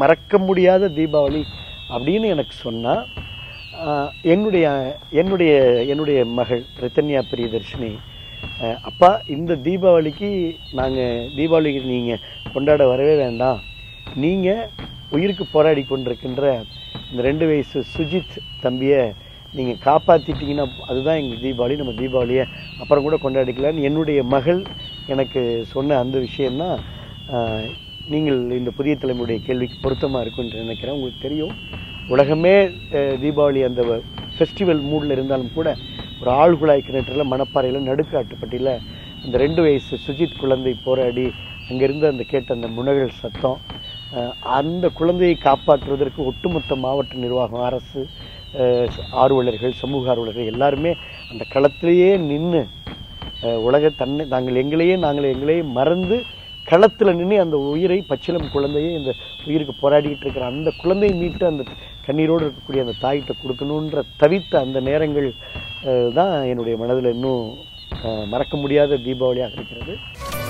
மறக்க முடியாத தீபாவளி அப்படின்னு எனக்கு சொன்னா ஆஹ், என்னுடைய என்னுடைய என்னுடைய மகள் ரித்தன்யா பிரியதர்ஷினி அஹ், அப்பா இந்த தீபாவளிக்கு நாங்கள் தீபாவளிக்கு நீங்கள் கொண்டாட வரவே வேண்டாம் நீங்கள் உயிருக்கு போராடி கொண்டிருக்கின்ற இந்த ரெண்டு வயசு சுஜித் தம்பியை நீங்கள் காப்பாற்றிட்டீங்கன்னா அதுதான் எங்கள் தீபாவளி நம்ம தீபாவளியை அப்புறம் கூட கொண்டாடிக்கலாம்னு என்னுடைய மகள் எனக்கு சொன்ன அந்த விஷயம்தான் ஆஹ், நீங்கள் இந்த புதிய தலைமுறையுடைய கேள்விக்கு பொருத்தமாக இருக்கும் என்று நினைக்கிறேன் உங்களுக்கு தெரியும் உலகமே அஹ், தீபாவளி அந்த ஃபெஸ்டிவல் மூடில் இருந்தாலும் கூட ஒரு ஆழ்குழாய் கிணற்றுல மணப்பாறையில் நடுக்காட்டுப்பட்டியில் அந்த ரெண்டு வயசு சுஜித் குழந்தை போராடி அங்கிருந்து அந்த கேட்ட அந்த முனகல் சத்தம் அஹ், அந்த குழந்தையை காப்பாற்றுவதற்கு ஒட்டுமொத்த மாவட்ட நிர்வாகம் அரசு அஹ், ஆர்வலர்கள் சமூக ஆர்வலர்கள் எல்லாருமே அந்த களத்திலேயே நின்று உலக தன்னை நாங்கள் எங்களையே நாங்கள் எங்களையே மறந்து களத்தில் நின்று அந்த உயிரை பச்சிலம் குழந்தையை இந்த உயிருக்கு போராடிக்கிட்டு இருக்கிற அந்த குழந்தையை மீட்டு அந்த கண்ணீரோடு இருக்கக்கூடிய அந்த தாய்கிட்ட கொடுக்கணுன்ற தவித்த அந்த நேரங்கள் அஹ், தான் என்னுடைய மனதில் இன்னும் அஹ், மறக்க முடியாத தீபாவளியாக இருக்கிறது